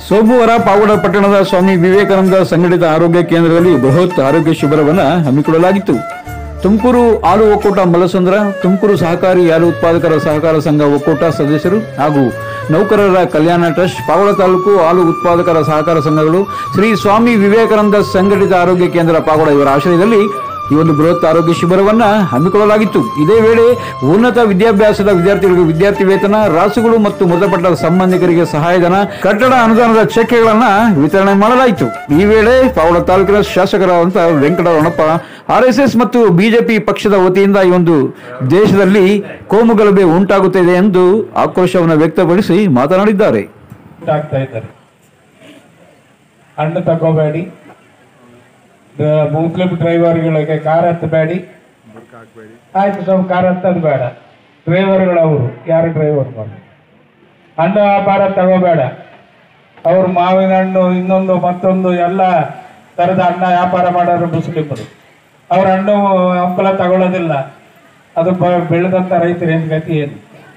ಸೋಮವಾರ ಪಾವಗಡ ಪಟ್ಟಣದ ಸ್ವಾಮಿ ವಿವೇಕಾನಂದ ಸಂಘಟಿತ ಆರೋಗ್ಯ ಕೇಂದ್ರದಲ್ಲಿ ಬೃಹತ್ ಆರೋಗ್ಯ ಶಿಬಿರವನ್ನು ಹಮ್ಮಿಕೊಳ್ಳಲಾಗಿತ್ತು ತುಮಕೂರು ಹಾಲು ಒಕ್ಕೂಟ ಮಲ್ಲಸಂದ್ರ ತುಮಕೂರು ಸಹಕಾರಿ ಹಾಲು ಉತ್ಪಾದಕರ ಸಹಕಾರ ಸಂಘ ಒಕ್ಕೂಟ ಸದಸ್ಯರು ಹಾಗೂ ನೌಕರರ ಕಲ್ಯಾಣ ಟ್ರಸ್ಟ್ ಪಾವಗಡ ತಾಲೂಕು ಹಾಲು ಉತ್ಪಾದಕರ ಸಹಕಾರ ಸಂಘಗಳು ಶ್ರೀ ಸ್ವಾಮಿ ವಿವೇಕಾನಂದ ಸಂಘಟಿತ ಆರೋಗ್ಯ ಕೇಂದ್ರ ಪಾವಗಡ ಇವರ ಆಶ್ರಯದಲ್ಲಿ ಈ ಒಂದು ಬೃಹತ್ ಆರೋಗ್ಯ ಶಿಬಿರವನ್ನ ಹಮ್ಮಿಕೊಳ್ಳಲಾಗಿತ್ತು ಇದೇ ವೇಳೆ ಉನ್ನತ ವಿದ್ಯಾಭ್ಯಾಸದ ವಿದ್ಯಾರ್ಥಿಗಳಿಗೆ ವಿದ್ಯಾರ್ಥಿ ವೇತನ ರಾಸುಗಳು ಮತ್ತು ಮೃತಪಟ್ಟ ಸಂಬಂಧಿಕರಿಗೆ ಸಹಾಯಧನ ಕಟ್ಟಡ ಅನುದಾನದ ಚೆಕ್ಗಳನ್ನ ವಿತರಣೆ ಮಾಡಲಾಯಿತು ಈ ವೇಳೆ ಪಾವಡ ತಾಲೂಕಿನ ಶಾಸಕರಾದಂತಹ ವೆಂಕಟರಮಣಪ್ಪ ಆರ್ಎಸ್ಎಸ್ ಮತ್ತು ಬಿಜೆಪಿ ಪಕ್ಷದ ವತಿಯಿಂದ ಈ ಒಂದು ದೇಶದಲ್ಲಿ ಕೋಮುಗಲಭೆ ಉಂಟಾಗುತ್ತಿದೆ ಎಂದು ಆಕ್ರೋಶವನ್ನು ವ್ಯಕ್ತಪಡಿಸಿ ಮಾತನಾಡಿದ್ದಾರೆ ಆಗ್ತಾ ಇದ್ದಾರೆ ಹಣ್ಣು ತಗೋಬೇಡಿ ದ- ಮುಸ್ಲಿಂ ಡ್ರೈವರ್ಗಳಿಗೆ ಕಾರ್ ಹತ್ತಬೇಡಿ ಆಯ್ತು ಸ್ವಲ್ಪ ಕಾರ್ ಹತ್ತದು ಬೇಡ ಡ್ರೈವರ್ಗಳವರು ಯಾರು ಡ್ರೈವರ್ ಮಾಡಿ ಹಣ್ಣು ವ್ಯಾಪಾರ ತಗೋಬೇಡ ಅವ್ರು ಮಾವಿನ ಹಣ್ಣು ಇನ್ನೊಂದು ಮತ್ತೊಂದು ಎಲ್ಲ ಥರದ ಹಣ್ಣ ವ್ಯಾಪಾರ ಮಾಡೋರು ಮುಸ್ಲಿಮರು ಅವ್ರ ಹಣ್ಣು ಹಂಪಲ ತಗೊಳ್ಳೋದಿಲ್ಲ ಅದು ಬ- ಬೆಳೆದಂಥ ರೈತರು ಗತಿ ಏನು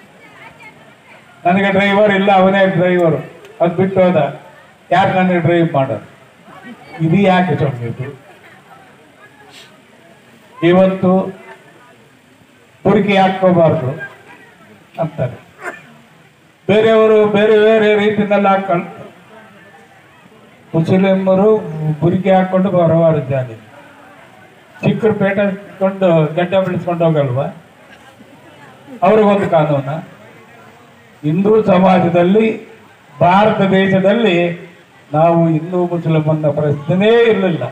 ನನಗೆ ಡ್ರೈವರ್ ಇಲ್ಲ ಅವನೇ ಡ್ರೈವರು ಅದು ಬಿಟ್ಟು ಹೋದ ಯಾರು ನನಗೆ ಡ್ರೈವ್ ಮಾಡೋದು ಇದು ಯಾಕೆ ಸ್ವಾಮಿ ಇದು ಇವತ್ತು ಪುರುಕಿ ಹಾಕ್ಕೋಬಾರ್ದು ಅಂತಾರೆ ಬೇರೆಯವರು ಬೇರೆ ಬೇರೆ ರೀತಿಯಲ್ಲಿ ಹಾಕೊಂಡು ಮುಸ್ಲಿಮರು ಬುರಿಕೆ ಹಾಕೊಂಡು ಬರಬಾರದು ಚಿಕ್ಕರು ಪೇಟ ಹಾಕೊಂಡು ಗಡ್ಡ ಬೆಳೆಸ್ಕೊಂಡು ಹೋಗಲ್ವಾ ಅವ್ರಿಗೊಂದು ಕಾನೂನ ಹಿಂದೂ ಸಮಾಜದಲ್ಲಿ ಭಾರತ ದೇಶದಲ್ಲಿ ನಾವು ಹಿಂದೂ ಮುಸ್ಲಿಂ ಅನ್ನೋ ಪ್ರಶ್ನೆನೇ ಇರಲಿಲ್ಲ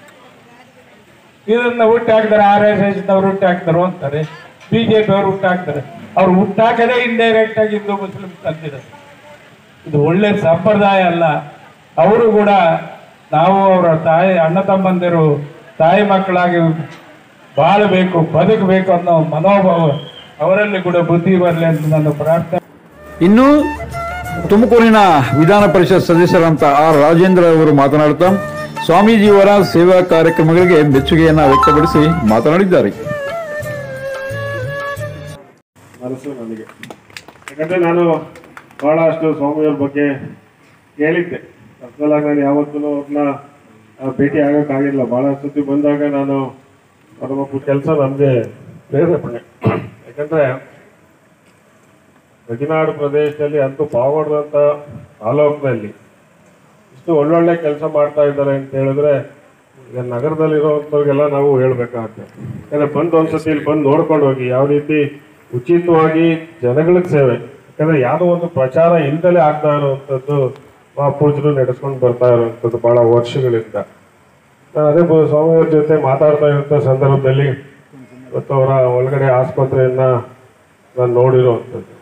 ಇದನ್ನ ಹುಟ್ಟಿ ಹಾಕ್ತಾರೆ ಆರ್ ಎಸ್ ಎಸ್ ನವರು ಹುಟ್ಟಿ ಹಾಕ್ತಾರೆ ಅಂತಾರೆ ಬಿಜೆಪಿ ಅವರು ಹುಟ್ಟಿ ಹಾಕ್ತಾರೆ ಅವ್ರು ಹುಟ್ಟಾಕದೇ ಇಂಡೈರೆಕ್ಟ್ ಆಗಿ ಹಿಂದೂ ಮುಸ್ಲಿಂ ತಂದಿದ್ದಾರೆ ಇದು ಒಳ್ಳೆ ಸಂಪ್ರದಾಯ ಅಲ್ಲ ಅವರು ಕೂಡ ನಾವು ಅವರ ತಾಯಿ ಅಣ್ಣ ತಮ್ಮಂದಿರು ತಾಯಿ ಮಕ್ಕಳಾಗಿ ಬಾಳಬೇಕು ಬದುಕಬೇಕು ಅನ್ನೋ ಮನೋಭಾವ ಅವರಲ್ಲಿ ಕೂಡ ಬುದ್ಧಿ ಬರಲಿ ಅಂತ ನನ್ನ ಪ್ರಾರ್ಥನೆ ಇನ್ನು ತುಮಕೂರಿನ ವಿಧಾನ ಪರಿಷತ್ ಸದಸ್ಯರಂತ ಆರ್ ರಾಜೇಂದ್ರ ಅವರು ಮಾತನಾಡುತ್ತಾ ಸ್ವಾಮೀಜಿಯವರ ಸೇವಾ ಕಾರ್ಯಕ್ರಮಗಳಿಗೆ ಮೆಚ್ಚುಗೆಯನ್ನ ವ್ಯಕ್ತಪಡಿಸಿ ಮಾತನಾಡಿದ್ದಾರೆ ಮನಸ್ಸು ನನಗೆ ಯಾಕಂದ್ರೆ ನಾನು ಬಹಳಷ್ಟು ಸ್ವಾಮಿಯವ್ರ ಬಗ್ಗೆ ಕೇಳಿದ್ದೆ ಪರ್ಸನಲ್ ಆಗಿ ನಾನು ಯಾವತ್ತೂ ಅವ್ರನ್ನ ಭೇಟಿ ಆಗೋಕ್ಕಾಗಿಲ್ಲ ಭಾಳ ಸತಿ ಬಂದಾಗ ನಾನು ಪರಮಪ್ಪು ಕೆಲಸ ನಮಗೆ ಪ್ರೇರೇಪಣೆ ಯಾಕಂದ್ರೆ ಗಡಿನಾಡು ಪ್ರದೇಶದಲ್ಲಿ ಅಂತೂ ಪಾವಗಡದಂಥ ತಾಲೂಕಿನಲ್ಲಿ ಇಷ್ಟು ಒಳ್ಳೊಳ್ಳೆ ಕೆಲಸ ಮಾಡ್ತಾ ಇದ್ದಾರೆ ಅಂತ ಹೇಳಿದ್ರೆ ಈಗ ನಗರದಲ್ಲಿರೋವಂಥವ್ರಿಗೆಲ್ಲ ನಾವು ಹೇಳ್ಬೇಕಾಗತ್ತೆ ಯಾಕಂದ್ರೆ ಬಂದು ಒಂದ್ಸತಿ ಇಲ್ಲಿ ಬಂದು ನೋಡ್ಕೊಂಡು ಹೋಗಿ ಯಾವ ರೀತಿ ಉಚಿತವಾಗಿ ಜನಗಳಿಗೆ ಸೇವೆ ಯಾಕಂದ್ರೆ ಯಾವುದೋ ಒಂದು ಪ್ರಚಾರ ಇಲ್ದಲೇ ಆಗ್ತಾ ಇರುವಂಥದ್ದು ಮಹಾಪೂಜರು ನಡೆಸ್ಕೊಂಡು ಬರ್ತಾ ಇರುವಂಥದ್ದು ಬಹಳ ವರ್ಷಗಳಿಂದ ನಾನು ಅದೇ ಬ- ಸ್ವಾಮಿಯವ್ರ ಜೊತೆ ಮಾತಾಡ್ತಾ ಇರುವಂಥ ಸಂದರ್ಭದಲ್ಲಿ ಇವತ್ತು ಅವರ ಒಳಗಡೆ ಆಸ್ಪತ್ರೆಯನ್ನ ನಾನು ನೋಡಿರುವಂಥದ್ದು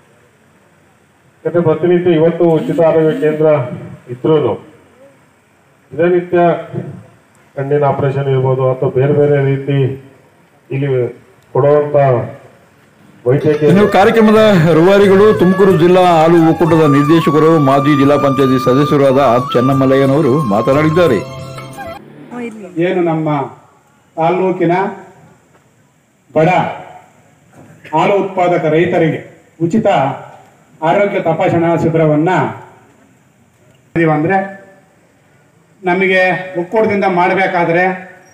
ಯಾಕಂದ್ರೆ ಪ್ರತಿನಿತ್ಯ ಇವತ್ತು ಉಚಿತ ಆರೋಗ್ಯ ಕೇಂದ್ರ ಇದ್ರೂ ದಿನನಿತ್ಯ ಕಣ್ಣಿನ ಆಪರೇಷನ್ ಇರ್ಬೋದು ಅಥವಾ ಬೇರೆ ಬೇರೆ ರೀತಿ ಇಲ್ಲಿ ಕೊಡುವಂತ ವೈದ್ಯಕೀಯ ಇನ್ನು ಕಾರ್ಯಕ್ರಮದ ರೂವಾರಿಗಳು ತುಮಕೂರು ಜಿಲ್ಲಾ ಹಾಲು ಒಕ್ಕೂಟದ ನಿರ್ದೇಶಕರು ಮಾಜಿ ಜಿಲ್ಲಾ ಪಂಚಾಯತಿ ಸದಸ್ಯರಾದ ಚೆನ್ನಮಲ್ಲಯ್ಯನವರು ಮಾತನಾಡಿದ್ದಾರೆ ಏನು ನಮ್ಮ ತಾಲ್ಲೂಕಿನ ಬಡ ಹಾಲು ಉತ್ಪಾದಕ ರೈತರಿಗೆ ಉಚಿತ ಆರೋಗ್ಯ ತಪಾಸಣಾ ಶಿಬಿರವನ್ನ ಅಂದ್ರೆ ನಮಗೆ ಒಕ್ಕೂಟದಿಂದ ಮಾಡಬೇಕಾದ್ರೆ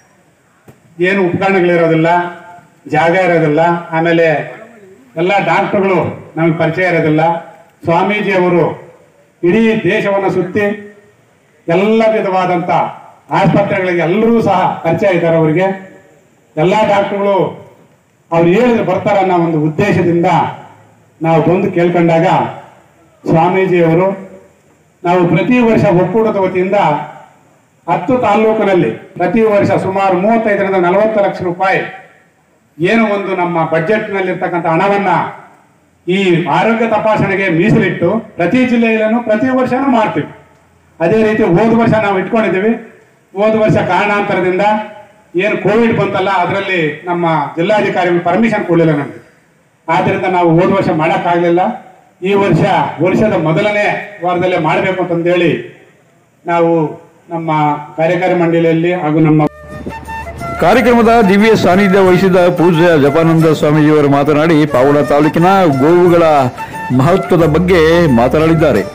ಏನು ಉಪಕರಣಗಳಿರೋದಿಲ್ಲ ಜಾಗ ಇರೋದಿಲ್ಲ ಆಮೇಲೆ ಎಲ್ಲ ಡಾಕ್ಟರ್ಗಳು ನಮಗೆ ಪರಿಚಯ ಇರೋದಿಲ್ಲ ಸ್ವಾಮೀಜಿಯವರು ಇಡೀ ದೇಶವನ್ನು ಸುತ್ತಿ ಎಲ್ಲ ವಿಧವಾದಂಥ ಆಸ್ಪತ್ರೆಗಳಿಗೆ ಎಲ್ಲರೂ ಸಹ ಪರಿಚಯ ಇದ್ದಾರೆ ಅವರಿಗೆ ಎಲ್ಲ ಡಾಕ್ಟರ್ಗಳು ಅವ್ರು ಹೇಳಿದ್ರೆ ಬರ್ತಾರೆ ಅನ್ನೋ ಒಂದು ಉದ್ದೇಶದಿಂದ ನಾವು ಬಂದು ಕೇಳ್ಕೊಂಡಾಗ ಸ್ವಾಮೀಜಿಯವರು ನಾವು ಪ್ರತಿ ವರ್ಷ ಒಕ್ಕೂಟದ ವತಿಯಿಂದ ಹತ್ತು ತಾಲ್ಲೂಕಿನಲ್ಲಿ ಪ್ರತಿ ವರ್ಷ ಸುಮಾರು ಮೂವತ್ತೈದರಿಂದ ನಲವತ್ತು ಲಕ್ಷ ರೂಪಾಯಿ ಏನು ಒಂದು ನಮ್ಮ ಬಜೆಟ್ನಲ್ಲಿರ್ತಕ್ಕಂಥ ಹಣವನ್ನ ಈ ಆರೋಗ್ಯ ತಪಾಸಣೆಗೆ ಮೀಸಲಿಟ್ಟು ಪ್ರತಿ ಜಿಲ್ಲೆಯಲ್ಲೂ ಪ್ರತಿ ವರ್ಷನೂ ಮಾಡ್ತೀವಿ ಅದೇ ರೀತಿ ಹೋದ ವರ್ಷ ನಾವು ಇಟ್ಕೊಂಡಿದ್ದೀವಿ ಹೋದ ವರ್ಷ ಕಾರಣಾಂತರದಿಂದ ಏನು ಕೋವಿಡ್ ಬಂತಲ್ಲ ಅದರಲ್ಲಿ ನಮ್ಮ ಜಿಲ್ಲಾಧಿಕಾರಿಗಳು ಪರ್ಮಿಷನ್ ಕೊಡಲಿಲ್ಲ ನಮಗೆ ಆದ್ದರಿಂದ ನಾವು ಹೋದ ವರ್ಷ ಮಾಡೋಕ್ಕಾಗಲಿಲ್ಲ ಈ ವರ್ಷ ವರ್ಷದ ಮೊದಲನೇ ವಾರದಲ್ಲೇ ಮಾಡಬೇಕು ಅಂತಂದೇಳಿ ನಾವು ನಮ್ಮ ಕಾರ್ಯಕಾರಿ ಮಂಡಳಿಯಲ್ಲಿ ಹಾಗೂ ನಮ್ಮ ಕಾರ್ಯಕ್ರಮದ ದಿವ್ಯ ಸಾನ್ನಿಧ್ಯ ವಹಿಸಿದ ಪೂಜ್ಯ ಜಪಾನಂದ ಸ್ವಾಮೀಜಿಯವರು ಮಾತನಾಡಿ ಪಾವಡ ತಾಲೂಕಿನ ಗೋವುಗಳ ಮಹತ್ವದ ಬಗ್ಗೆ ಮಾತನಾಡಿದ್ದಾರೆ ನನ್ನ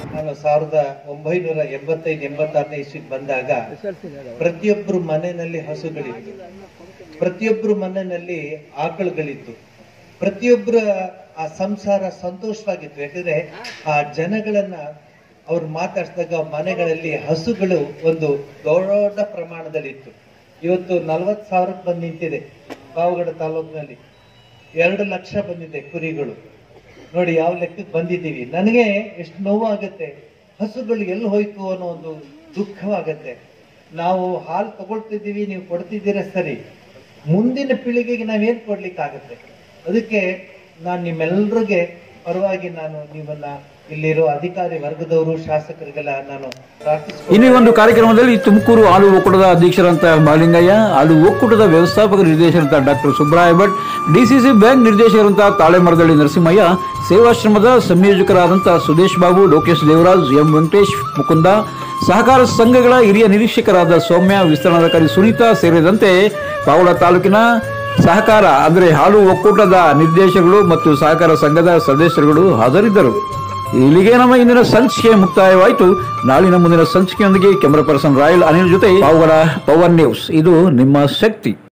ಸಾವಿರದ ಒಂಬೈನೂರ ಎಂಬತ್ತೈದು ಎಂಬತ್ತಾರನೇ ಇಸ್ವಿಗೆ ಬಂದಾಗ ಪ್ರತಿಯೊಬ್ಬರು ಮನೆಯಲ್ಲಿ ಹಸುಗಳಿತ್ತು ಪ್ರತಿಯೊಬ್ಬರು ಮನೆಯಲ್ಲಿ ಆಕಳುಗಳಿತ್ತು ಪ್ರತಿಯೊಬ್ಬರ ಆ ಸಂಸಾರ ಸಂತೋಷವಾಗಿತ್ತು ಯಾಕಂದ್ರೆ ಆ ಜನಗಳನ್ನ ಅವ್ರು ಮಾತಾಡಿಸಿದಾಗ ಮನೆಗಳಲ್ಲಿ ಹಸುಗಳು ಒಂದು ದೊಡ್ಡ ಪ್ರಮಾಣದಲ್ಲಿತ್ತು ಇವತ್ತು ನಲವತ್ತು ಸಾವಿರಕ್ಕೆ ಬಂದು ನಿಂತಿದೆ ಪಾವಗಡ ತಾಲೂಕಿನಲ್ಲಿ ಎರಡು ಲಕ್ಷ ಬಂದಿದೆ ಕುರಿಗಳು ನೋಡಿ ಯಾವ ಲೆಕ್ಕಕ್ಕೆ ಬಂದಿದ್ದೀವಿ ನನಗೆ ಎಷ್ಟು ನೋವಾಗತ್ತೆ ಹಸುಗಳು ಎಲ್ಲಿ ಹೋಯ್ತು ಅನ್ನೋ ಒಂದು ದುಃಖವಾಗತ್ತೆ ನಾವು ಹಾಲು ತಗೊಳ್ತಿದ್ದೀವಿ ನೀವು ಕೊಡ್ತಿದ್ದೀರ ಸರಿ ಮುಂದಿನ ಪೀಳಿಗೆಗೆ ನಾವೇನ್ ಕೊಡ್ಲಿಕ್ಕಾಗತ್ತೆ ಅದಕ್ಕೆ ನಾನು ನಿಮ್ಮೆಲ್ಲರಿಗೆ ಪರವಾಗಿ ನಾನು ನಿಮ್ಮನ್ನ ಇಲ್ಲಿರೋ ಅಧಿಕಾರಿ ವರ್ಗದವರು ಶಾಸಕರಿಗೆಲ್ಲ ನಾನು ಪ್ರಾರ್ಥಿಸ್ತೀನಿ ಇನ್ನು ಈ ಒಂದು ಕಾರ್ಯಕ್ರಮದಲ್ಲಿ ತುಮಕೂರು ಹಾಲು ಒಕ್ಕೂಟದ ಅಧ್ಯಕ್ಷರಂತ ಮಾಲಿಂಗಯ್ಯ ಹಾಲು ಒಕ್ಕೂಟದ ವ್ಯವಸ್ಥಾಪಕ ನಿರ್ದೇಶಕರಂತ doctor Subraya Bhat DCC bank ನಿರ್ದೇಶಕರಂತ ತಾಳೆಮರದಳ್ಳಿ ನರಸಿಂಹಯ್ಯ ಸೇವಾಶ್ರಮದ ಸಂಯೋಜಕರಾದಂಥ ಸುದೇಶ್ ಬಾಬು ಲೋಕೇಶ್ ದೇವರಾಜ್ ಎಂ ವೆಂಕಟೇಶ್ ಮುಕುಂದ ಸಹಕಾರ ಸಂಘಗಳ ಹಿರಿಯ ನಿರೀಕ್ಷಕರಾದ ಸೌಮ್ಯ ವಿಸ್ತರಣಾಧಿಕಾರಿ ಸುನೀತಾ ಸೇರಿದಂತೆ ಪಾವಳ ತಾಲೂಕಿನ ಸಹಕಾರ ಅಂದರೆ ಹಾಲು ಒಕ್ಕೂಟದ ನಿರ್ದೇಶಕರು ಮತ್ತು ಸಹಕಾರ ಸಂಘದ ಸದಸ್ಯರುಗಳು ಹಾಜರಿದ್ದರು ಇಲ್ಲಿಗೆ ನಮ್ಮ ಇಂದಿನ ಸಂಚಿಕೆ ಮುಕ್ತಾಯವಾಯಿತು ನಾಳಿನ ಮುಂದಿನ ಸಂಚಿಕೆಯೊಂದಿಗೆ ಕ್ಯಾಮರಾ ಪರ್ಸನ್ ರಾಯಲ್ ಅನಿಲ್ ಜೊತೆ ಪಾವಗಡ ಪವರ್ ನ್ಯೂಸ್ ಇದು ನಿಮ್ಮ ಶಕ್ತಿ